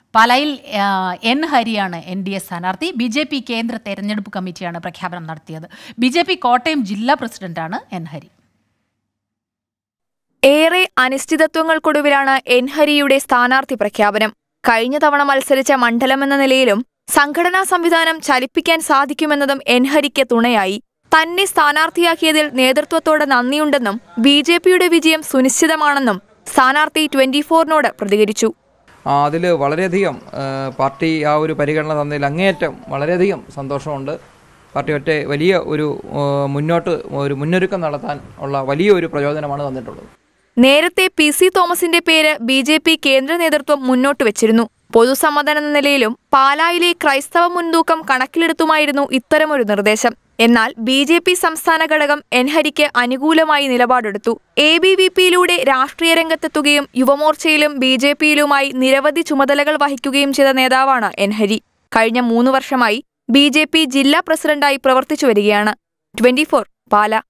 പാലായിൽ ആ, എൻ ഹരിയാണ് എൻ ഡി എ സ്ഥാനാർത്ഥി ബി ജെ പി കേന്ദ്ര തെരഞ്ഞെടുപ്പ് കമ്മിറ്റിയാണ് പ്രഖ്യാപനം നടത്തിയത് ബി ജെ പി കോട്ടയം ജില്ലാ പ്രസിഡന്റാണ് എൻ ഹരി ഏറെ അനിശ്ചിതത്വങ്ങൾക്കൊടുവിലാണ് എൻ ഹരിയുടെ സ്ഥാനാർത്ഥി പ്രഖ്യാപനം കഴിഞ്ഞ തവണ മത്സരിച്ച മണ്ഡലമെന്ന നിലയിലും സംഘടനാ സംവിധാനം ചലിപ്പിക്കാൻ സാധിക്കുമെന്നതും എൻ ഹരിക്ക് തുണയായി തന്നെ സ്ഥാനാർത്ഥിയാക്കിയതിൽ നേതൃത്വത്തോടെ നന്ദിയുണ്ടെന്നും ബി ജെ പിയുടെ വിജയം സുനിശ്ചിതമാണെന്നും സ്ഥാനാർത്ഥി ട്വന്റി ഫോറിനോട് പ്രതികരിച്ചു അതിൽ വളരെയധികം ആ, പാർട്ടി ആ ഒരു പരിഗണന തന്നതിൽ അങ്ങേയറ്റം വളരെയധികം സന്തോഷമുണ്ട് പാർട്ടി ഒറ്റ വലിയ ഒരു ആ, മുന്നോട്ട് ഒരു മുന്നൊരുക്കം നടത്താൻ ഉള്ള വലിയ ഒരു പ്രചോദനമാണ് തന്നിട്ടുള്ളത് നേരത്തെ പി സി തോമസിന്റെ പേര് ബി ജെ പി കേന്ദ്ര നേതൃത്വം മുന്നോട്ട് വെച്ചിരുന്നു പൊതുസമ്മതൻ എന്ന നിലയിലും പാലായിലെ ക്രൈസ്തവ മുൻതൂക്കം കണക്കിലെടുത്തുമായിരുന്നു ഇത്തരമൊരു നിർദ്ദേശം എന്നാൽ ബി ജെ പി സംസ്ഥാന ഘടകം എൻഹരിക്ക് അനുകൂലമായി നിലപാടെടുത്തു എ ബി വി പിയിലൂടെ രാഷ്ട്രീയ രംഗത്തെത്തുകയും യുവമോർച്ചയിലും ബി ജെ പിയിലുമായി നിരവധി ചുമതലകൾ വഹിക്കുകയും ചെയ്ത നേതാവാണ് എൻഹരി കഴിഞ്ഞ മൂന്ന് വർഷമായി ബി ജെ പി ജില്ലാ പ്രസിഡന്റായി പ്രവർത്തിച്ചു വരികയാണ് ട്വന്റി പാല